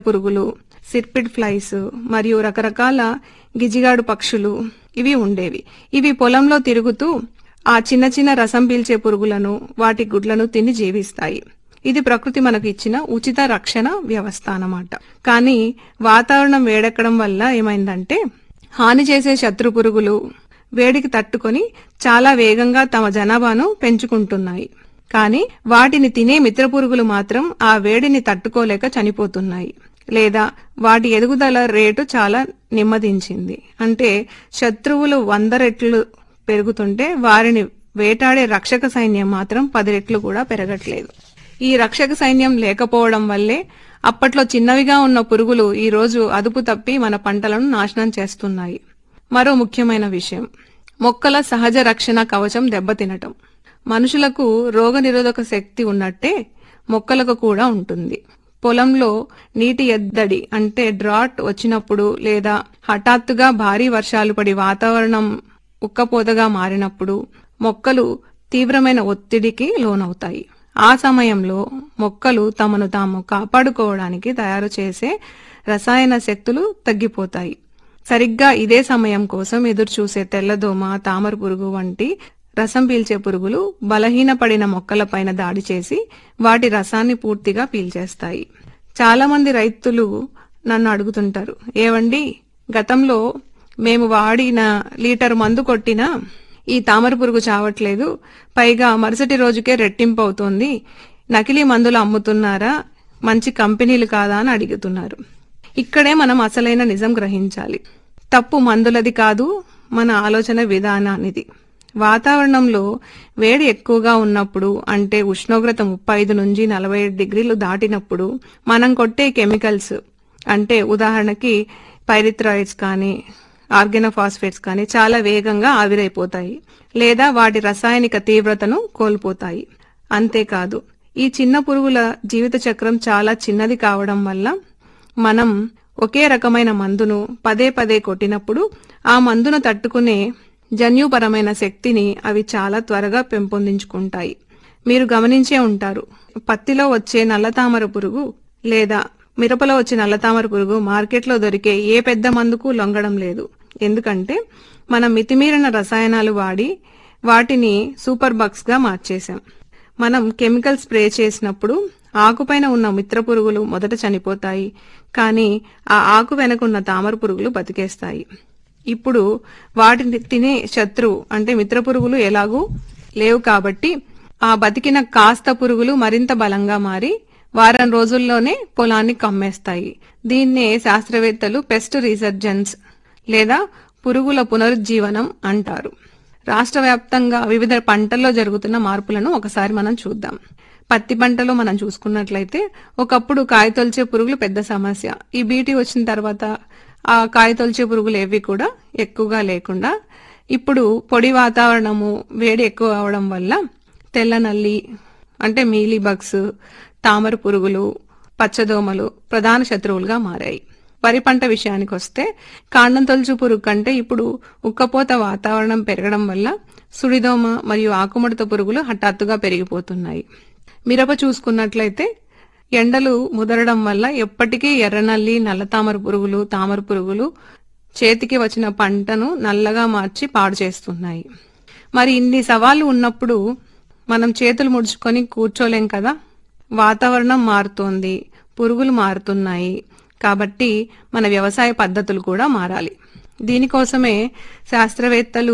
పురుగులు సిర్పిడ్ ఫ్లైస్ మరియు రకరకాల గిజిగాడు పక్షులు ఇవి ఉండేవి ఇవి పొలంలో తిరుగుతూ ఆ చిన్న చిన్న రసం పీల్చే పురుగులను వాటి గుడ్లను తిని జీవిస్తాయి ఇది ప్రకృతి మనకు ఇచ్చిన ఉచిత రక్షణ వ్యవస్థ అన్నమాట కానీ వాతావరణం వేడెక్కడం వల్ల ఏమైందంటే హాని చేసే శత్రు పురుగులు వేడికి తట్టుకొని చాలా వేగంగా తమ జనాభాను పెంచుకుంటున్నాయి కానీ వాటిని తినే మిత్ర పురుగులు మాత్రం ఆ వేడిని తట్టుకోలేక చనిపోతున్నాయి లేదా వాటి ఎదుగుదల రేటు చాలా నెమ్మదించింది అంటే శత్రువులు వంద రెట్లు పెరుగుతుంటే వారిని వేటాడే రక్షక సైన్యం మాత్రం పది రెట్లు కూడా పెరగట్లేదు ఈ రక్షక సైన్యం లేకపోవడం వల్లే అప్పట్లో చిన్నవిగా ఉన్న పురుగులు ఈ రోజు అదుపు తప్పి మన పంటలను నాశనం చేస్తున్నాయి మరో ముఖ్యమైన విషయం మొక్కల సహజ రక్షణ కవచం దెబ్బతినటం మనుషులకు రోగనిరోధక శక్తి ఉన్నట్టే మొక్కలకు కూడా ఉంటుంది పొలంలో నీటి ఎద్దడి అంటే డ్రాట్ వచ్చినప్పుడు లేదా హఠాత్తుగా భారీ వర్షాలు పడి వాతావరణం ఉక్కపోతగా మారినప్పుడు మొక్కలు తీవ్రమైన ఒత్తిడికి లోనవుతాయి ఆ సమయంలో మొక్కలు తమను తాము కాపాడుకోవడానికి తయారు చేసే రసాయన శక్తులు తగ్గిపోతాయి సరిగ్గా ఇదే సమయం కోసం ఎదురుచూసే తెల్లదోమ తామర పురుగు వంటి రసం పీల్చే పురుగులు బలహీనపడిన మొక్కలపైన దాడి చేసి వాటి రసాన్ని పూర్తిగా పీల్చేస్తాయి చాలా మంది రైతులు నన్ను అడుగుతుంటారు ఏవండి గతంలో మేము వాడిన లీటర్ మందు కొట్టినా ఈ తామర పురుగు చావట్లేదు పైగా మరుసటి రోజుకే రెట్టింపు అవుతోంది నకిలీ మందులు అమ్ముతున్నారా మంచి కంపెనీలు కాదా అని అడుగుతున్నారు ఇక్కడే మనం అసలైన నిజం గ్రహించాలి తప్పు మందులది కాదు మన ఆలోచన విధానానిది వాతావరణంలో వేడి ఎక్కువగా ఉన్నప్పుడు అంటే ఉష్ణోగ్రత ముప్పై ఐదు నుంచి నలభై ఏడు డిగ్రీలు దాటినప్పుడు మనం కొట్టే కెమికల్స్ అంటే ఉదాహరణకి పైరిథ్రాయిడ్స్ కానీ ఆర్గెనోఫాస్ఫేట్స్ కానీ చాలా వేగంగా ఆవిరైపోతాయి లేదా వాటి రసాయనిక తీవ్రతను కోల్పోతాయి అంతేకాదు ఈ చిన్న పురుగుల జీవిత చక్రం చాలా చిన్నది కావడం వల్ల మనం ఒకే రకమైన మందును పదే పదే కొట్టినప్పుడు ఆ మందును తట్టుకునే జన్యుపరమైన శక్తిని అవి చాలా త్వరగా పెంపొందించుకుంటాయి మీరు గమనించే ఉంటారు పత్తిలో వచ్చే నల్లతామర పురుగు లేదా మిరపలో వచ్చే నల్లతామర పురుగు మార్కెట్లో దొరికే ఏ పెద్ద మందుకు లొంగడం లేదు ఎందుకంటే మనం మితిమీరిన రసాయనాలు వాడి వాటిని సూపర్ బగ్స్ గా మార్చేశాం మనం కెమికల్ స్ప్రే చేసినప్పుడు ఆకుపైన ఉన్న మిత్ర పురుగులు మొదట చనిపోతాయి కానీ ఆ ఆకు వెనకున్న తామర పురుగులు బతికేస్తాయి ఇప్పుడు వాటిని తినే శత్రువు అంటే మిత్ర పురుగులు ఎలాగూ లేవు కాబట్టి ఆ బతికిన కాస్త పురుగులు మరింత బలంగా మారి వారం రోజుల్లోనే పొలాన్ని కమ్మేస్తాయి దీన్నే శాస్త్రవేత్తలు పెస్ట్ రీసర్జెన్స్ లేదా పురుగుల పునరుజ్జీవనం అంటారు రాష్ట్ర వ్యాప్తంగా వివిధ పంటల్లో జరుగుతున్న మార్పులను ఒకసారి మనం చూద్దాం పత్తి పంటలో మనం చూసుకున్నట్లయితే ఒకప్పుడు కాయతొలిచే పురుగులు పెద్ద సమస్య ఈ బీటీ వచ్చిన తర్వాత ఆ కాయతొలిచే పురుగులు ఏవి కూడా ఎక్కువగా లేకుండా ఇప్పుడు పొడి వాతావరణము వేడి ఎక్కువ అవడం వల్ల తెల్ల నల్లి అంటే మీలీ బగ్స్ తామర పురుగులు పచ్చదోమలు ప్రధాన శత్రువులుగా మారాయి వరి పంట విషయానికి వస్తే కాండం తొలుచు పురుగు కంటే ఇప్పుడు ఉక్కపోత వాతావరణం పెరగడం వల్ల సుడిదోమ మరియు ఆకుముడత పురుగులు హఠాత్తుగా పెరిగిపోతున్నాయి మిరప చూసుకున్నట్లయితే ఎండలు ముదరడం వల్ల ఎప్పటికీ ఎర్రనల్లి నల్ల తామర పురుగులు తామర పురుగులు చేతికి వచ్చిన పంటను నల్లగా మార్చి పాడు చేస్తున్నాయి మరి ఇన్ని సవాళ్లు ఉన్నప్పుడు మనం చేతులు ముడుచుకొని కూర్చోలేం కదా వాతావరణం మారుతోంది పురుగులు మారుతున్నాయి కాబట్టి మన వ్యవసాయ పద్ధతులు కూడా మారాలి దీనికోసమే శాస్త్రవేత్తలు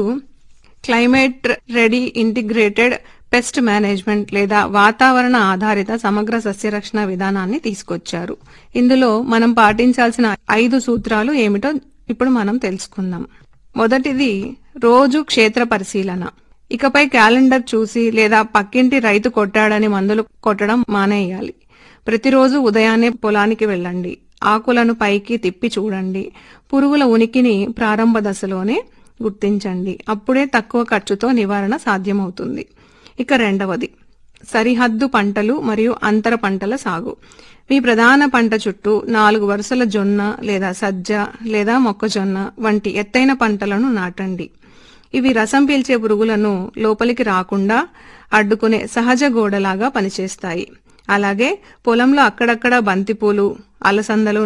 climate ready integrated pest management లేదా వాతావరణ ఆధారిత సమగ్ర సస్యరక్షణ విధానాన్ని తీసుకొచ్చారు ఇందులో మనం పాటించాల్సిన ఐదు సూత్రాలు ఏమిటో ఇప్పుడు మనం తెలుసుకుందాం మొదటిది రోజు క్షేత్ర పరిశీలన ఇకపై క్యాలెండర్ చూసి లేదా పక్కింటి రైతు కొట్టాడని మందులు కొట్టడం మానేయాలి ప్రతిరోజు ఉదయాన్నే పొలానికి వెళ్ళండి ఆకులను పైకి తిప్పి చూడండి పురుగుల ఉనికిని ప్రారంభ దశలోనే గుర్తించండి అప్పుడే తక్కువ ఖర్చుతో నివారణ సాధ్యమవుతుంది ఇక రెండవది సరిహద్దు పంటలు మరియు అంతర పంటల సాగు మీ ప్రధాన పంట చుట్టూ నాలుగు వరుసల జొన్న లేదా సజ్జ లేదా మొక్కజొన్న వంటి ఎత్తైన పంటలను నాటండి ఇవి రసం పీల్చే పురుగులను లోపలికి రాకుండా అడ్డుకునే సహజ గోడలాగా పనిచేస్తాయి అలాగే పొలంలో అక్కడక్కడ బంతిపూలు అలసందలు